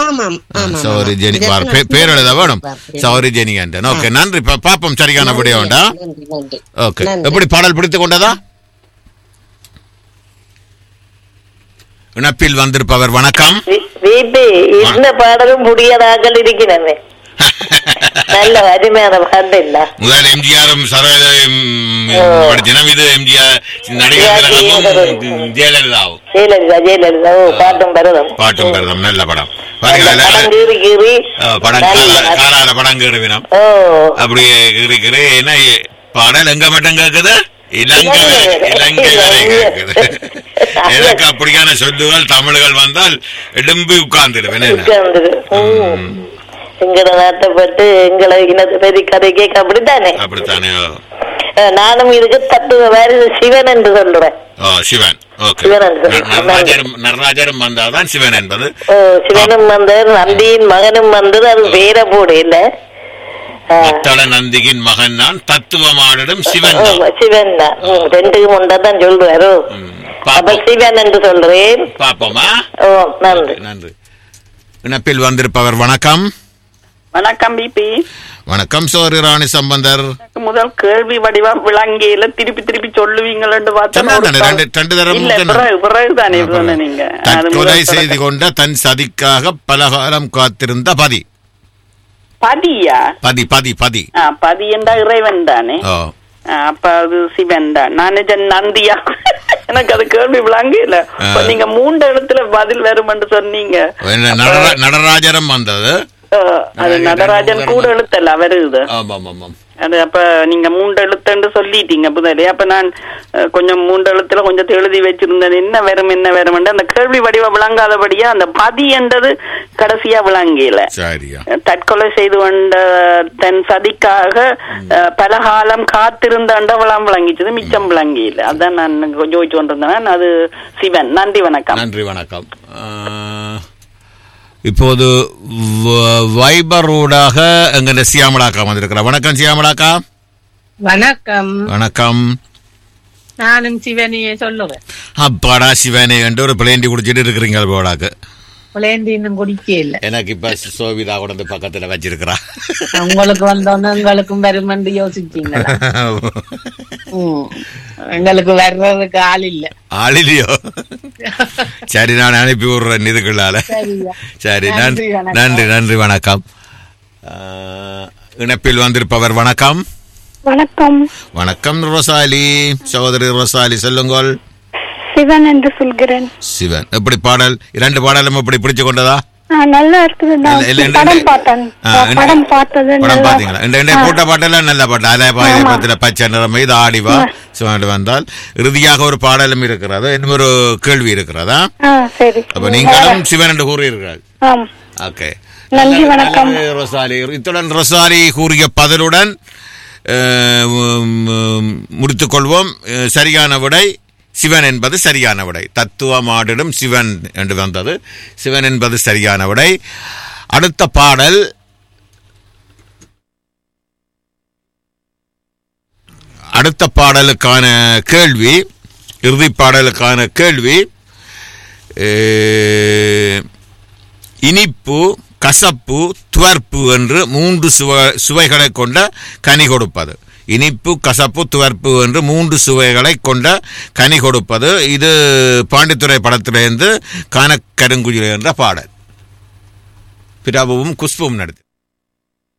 ஆமாம் ஆமாம் சௌரி ஆமாம். ஜெனி இதற்கு பார் நான் பே- பேர் எழுத வேணும் பார்க்கிறேன். சௌரி ஜெனிகண்டன் ஓகே நன்றி பா- பாப்போம் சரியான நன்றி, விடயம் வேண்டா நன்றி நன்றி ஓகே நன்றி. எப்படி பாடல் பிடித்து கொண்டதா இணைப்பில் வந்திருப்பவர் வணக்கம் வீட்டு இந்த பாடலும் முடியாதாக்கள் இருக்கிறவே நல்ல அருமையான பாட்டு இல்ல முதல் எம்ஜிஆரும் சரோஜயும் தினம் இது எம்ஜிஆர் நடிகர் திலகமும் ஜெயலலிதாவும் ஜெயலலிதா ஜெயலலிதா ஓ பாட்டும் பரதம் பாட்டும் பெருதம் நல்ல படம் நல்ல பாருங்க, படம் கீறி கீறி அஹ், படம் நல்ல- காலா- காலால படம் கேடுவினம் ஓ அப்படியே இருக்கிற என்ன பாடல் எங்க மட்டும் கேக்குது இலங்கை வரை- இலங்கை வரை கேக்குது எனக்கு அப்படியான சொல்லுகள் தமிழ்கள் வந்தால் எழும்பி உட்கார்ந்துடுவேன் என்ன? உட்கார்ந்துரு. ம். எங்கட நாட்டை பட்டு எங்களை இனத்தை பற்றி கதை கேட்க அப்படித்தானே அப்படித்தானே ஓ. அஹ் நானும் இதுக்கு தத்துவ வேறு சிவன் என்று சொல்றேன் ஓ சிவன் ஓகே சிவன் என்று ந- நடராஜரும் நடராஜரும் வந்தால்தான் சிவன் என்பது ஓ சிவனும் வந்தார் நந்தியின் மகனும் வந்தது அது வேற போடு இல்ல அஹ், மத்தள நந்தியின் மகன் நான் தத்துவமாடிடும் சிவன் தான். ஆமா, சிவன் தான் ம், ரெண்டுக்கு முண்டா தான் சொல்றாரு ம், அப்ப பாப்போம் சிவன் என்று சொல்றேன் பாப்போமா ஓ நன்றி நன்றி இணைப்பில் வந்திருப்பவர் வணக்கம் வணக்கம் பிபி வணக்கம் சோரி ராணி சம்பந்தர் எனக்கு முதல் கேள்வி வடிவா விளங்கியில திருப்பி திருப்பி சொல்லுவீங்களன்னு சொன்னா தானே, பார்த்தா ரெண்டு- ரெண்டு தடவை இல்ல சொன்னா. பிறகு பிறகுதானே சொன்ன நீங்க அது தற்கொலை முதல் செய்து தொடக்கம். கொண்ட தன் சதிக்காக பலகாலம் காத்திருந்த பதி பதியா பதி பதி பதி ஆ, பதி என்றா இறைவன் தானே ஓ ஆ, அப்ப அது சிவன் தான் நான் நிஜம் நந்தியா எனக்கு அது கேள்வி விளங்கல இப்ப ஆ. நீங்க மூன்று இடத்துல பதில் வருமென்று சொன்னீங்க என்ன நடரா- நடராஜரம் வந்தது ஆ, அது நடராஜன் கூட எழுத்தல்ல வருது ஆமாம் ஆமாம் அது அப்ப நீங்க மூன்று எழுத்துன்னு சொல்லிட்டீங்க புதலே அப்ப நான் அஹ், கொஞ்சம் மூன்று எழுத்துல கொஞ்சம் எழுதி வச்சிருந்தேன் என்ன வரும் என்ன வரும் அந்த கேள்வி வடிவ விளங்காதபடியா அந்த பதி என்றது கடைசியா விளங்கல சரியா தற்கொலை செய்து கொண்ட தன் சதிக்காக அஹ், பலகாலம் காத்திருந்த அண்டவளம் விளங்கிச்சது மிச்சம் விளங்கியில அதான் நான் யோசிச்சு கொண்டிருந்தேன் அது சிவன் நன்றி வணக்கம் நன்றி வணக்கம் ஆ, இப்போது வ- வைபர் ஊடாக எங்க சியாமலாக்கா வந்திருக்கிறா வணக்கம் சியாமலாக்கா வணக்கம் வணக்கம் நானும் சிவனியே சொல்லுவேன் அப்பாடா சிவனே என்று ஒரு பிளேண்டி குடிச்சிட்டு இருக்கிறீங்க போடாக்கு புலேந்தி இன்னும் குடிக்க இல்ல எனக்கு இப்ப சோவிதா கொண்டு வந்து பக்கத்துல வச்சிருக்கிறா உங்களுக்கு வந்தோன்னு உங்களுக்கும் வருமென்று யோசிச்சீங்களா ம். எங்களுக்கு வர்றதுக்கு ஆள் இல்ல ஆளிலையோ சரி நான் அனுப்பி விடுறேன் இதுக்குள்ளால சரியா சரி நன்றி, நன்றி வணக்கம். நன்றி நன்றி வணக்கம் ஆ, இணைப்பில் வந்திருப்பவர் வணக்கம் வணக்கம் வணக்கம் ரோசாலி சகோதரி ரோசாலி சொல்லுங்கள் சிவன் என்று சொல்கிறேன் சிவன் எப்படி பாடல் இரண்டு பாடலும் எப்படி பிடிச்சு கொண்டதா ஆ, நல்லா இருக்குது நான் இல்ல, இல்ல, இந்த- படம் இந்த- பார்த்தேன் ஆ, இந்த- படம் பார்த்தது படம் நல்லா- பாத்தீங்களா இந்த இந்த போட்ட பாட்டெல்லாம் நல்ல பாட்டு அலை பாயுதே பத்திர பச்சை நிறம் இது ஆடிவா சுமாண்டு வந்தால் இறுதியாக ஒரு பாடலும் இருக்கிறது இன்னும் ஒரு கேள்வி இருக்கிறதா ஆ சரி அப்ப நீங்களும் சிவன் என்று கூறியிருக்கிறார் ஆம் ஓகே நன்றி, நல்ல- வணக்கம். நல்லது, ரொசாலி இத்துடன் ரொசாலி கூறிய பதிலுடன் அஹ், உம், உம், முடித்துக்கொள்வோம் அஹ், சரியான விடை சிவன் என்பது சரியான விடை தத்துவமாடிடும் சிவன் என்று வந்தது சிவன் என்பது சரியான விடை அடுத்த பாடல் அடுத்த பாடலுக்கான கேள்வி இறுதி பாடலுக்கான கேள்வி அஹ், இனிப்பு கசப்பு துவர்ப்பு என்று மூன்று சுவை சுவைகளை கொண்ட கனி கொடுப்பது இனிப்பு கசப்பு துவர்ப்பு என்று மூன்று சுவைகளை கொண்ட கனி கொடுப்பது இது பாண்டித்துறை படத்திலிருந்து காணக்கருங்குயில் என்ற பாடல் பிரபுவும் குஷ்புவும் நடத்தி